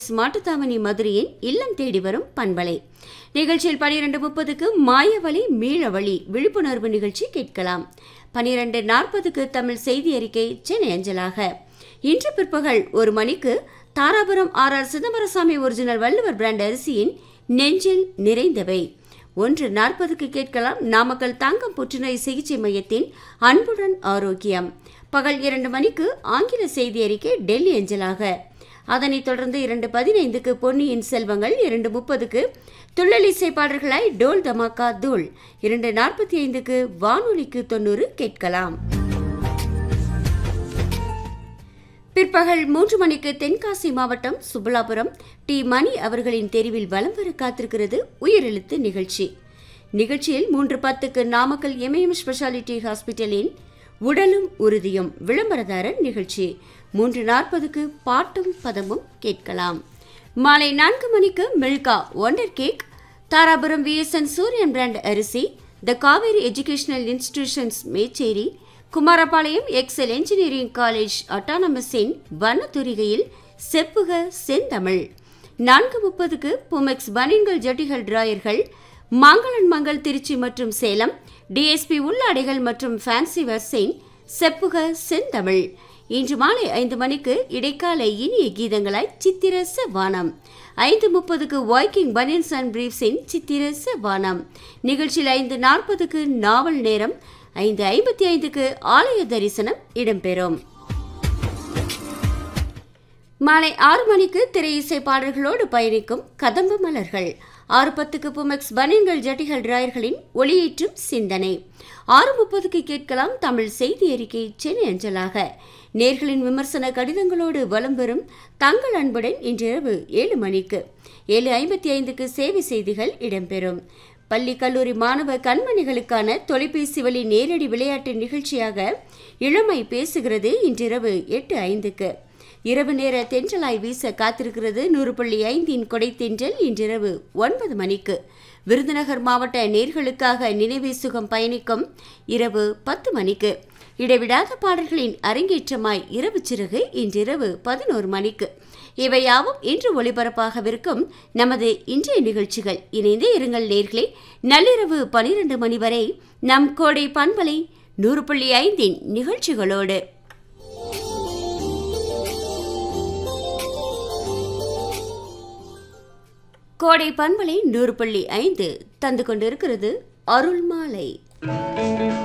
மாட்டுத்தாவணி மதுரையின் இல்லம் தேடி வரும் பண்பலை நிகழ்ச்சியில் பனிரெண்டு முப்பதுக்கு மாயவழி மீளவழி விழிப்புணர்வு நிகழ்ச்சி கேட்கலாம் பனிரெண்டு நாற்பதுக்கு தமிழ் செய்தி அறிக்கை சென்னை அஞ்சலாக இன்று பிற்பகல் ஒரு மணிக்கு Dharapuram R R Chidambarasamy original Valluvar brand அரிசியின் நெஞ்சில் நிறைந்தவை ஒன்று நாற்பதுக்கு கேட்கலாம் நாமக்கல் தங்கம் புற்றுநோய் சிகிச்சை மையத்தின் அன்புடன் ஆரோக்கியம் பகல் இரண்டு மணிக்கு ஆங்கில செய்தி அறிக்கை டெல்லி அஞ்சலாக அதனைத் தொடர்ந்து இரண்டு பதினைந்துக்கு பொன்னியின் செல்வங்கள் இரண்டு முப்பதுக்கு துள்ளலிசை பாடல்களாய் டோல் தமாக்கா தூள் இரண்டு நாற்பத்தி ஐந்துக்கு வானொலிக்கு தொண்ணூறு கேட்கலாம் பிற்பகல் மூன்று மணிக்கு தென்காசி மாவட்டம் சுபலாபுரம் டி மணி அவர்களின் தெரிவில் வலம் வர காத்திருக்கிறது உயிரெழுத்து நிகழ்ச்சி நிகழ்ச்சியில் மூன்று பத்துக்கு நாமக்கல் எம்ஏஎம் ஸ்பெஷாலிட்டி ஹாஸ்பிட்டலின் உடலும் உறுதியும் விளம்பரதாரர் நிகழ்ச்சி மூன்று நாற்பதுக்கு பாட்டும் பதமும் கேட்கலாம் மாலை நான்கு மணிக்கு Milka wonder cake Dharapuram VSN Suriyan brand அரிசி the Kaveri educational institutions Mecheri Kumarapalayam Excel engineering college அட்டானமஸின் வனத்துரிகையில் செப்புக செந்தமிழ் நான்கு முப்பதுக்கு புமெக்ஸ் பனின்கள் ஜட்டிகள் டிராயர்கள் மாங்கலன் மங்கள் திருச்சி மற்றும் சேலம் டிஎஸ்பி உள்ளாடைகள் மற்றும் ஃபேன்சி வர்சைன் செப்புக செந்தமிழ் இன்று மாலை ஐந்து மணிக்கு இடைக்கால இனிய கீதங்களாய் சித்திரச வானம் ஐந்து முப்பதுக்கு வாய்க்கிங் பனியன்ஸ் அண்ட் பிரீஃப்ஸின் சித்திரச வானம் நிகழ்ச்சியில் ஐந்து நாற்பதுக்கு நாவல் நேரம் ஐந்து ஐம்பத்தி ஐந்துக்கு ஆலய தரிசனம் இடம்பெறும் மாலை ஆறு மணிக்கு திரை இசை பாடல்களோடு பயணிக்கும் கதம்ப மலர்கள் ஆறு பத்துக்கு புமெக்ஸ் பனியன்கள் ஜட்டிகள் டிராயர்களின் ஒளியேற்றும் சிந்தனை ஆறு முப்பதுக்கு கேட்கலாம் தமிழ் செய்தி அறிக்கை சென்னை அஞ்சலாக நேர்களின் விமர்சன கடிதங்களோடு வலம் வரும் தங்கள் அன்புடன் இன்றிரவு ஏழு மணிக்கு ஏழு ஐம்பத்தி ஐந்துக்கு சேவை செய்திகள் இடம்பெறும் பள்ளி கல்லூரி மாணவ கண்மணிகளுக்கான தொலைபேசி வழி நேரடி விளையாட்டு நிகழ்ச்சியாக இளமை பேசுகிறது இன்றிரவு எட்டு ஐந்துக்கு இரவு நேர தென்றலாய் வீச காத்திருக்கிறது நூறு புள்ளி ஐந்தின் கொடை தென்றல் இன்றிரவு ஒன்பது மணிக்கு விருதுநகர் மாவட்ட நேர்களுக்காக நினைவே சுகம் பயணிக்கும் இரவு பத்து மணிக்கு இடைவிடாத பாடல்களின் அரங்கேற்றமாய் இரவு சிறகு இன்றிரவு பதினோரு மணிக்கு இவையாவும் இன்று ஒளிபரப்பாகவிருக்கும் நமது இன்றைய நிகழ்ச்சிகள் இணைந்தே இருங்கள் நேர்களே நள்ளிரவு பனிரெண்டு மணி வரை நம் கோடை பண்பலை நூறு புள்ளி ஐந்தின் நிகழ்ச்சிகளோடு கோடை பண்பலை நூறு புள்ளி ஐந்து தந்து கொண்டிருக்கிறது அருள் மாலை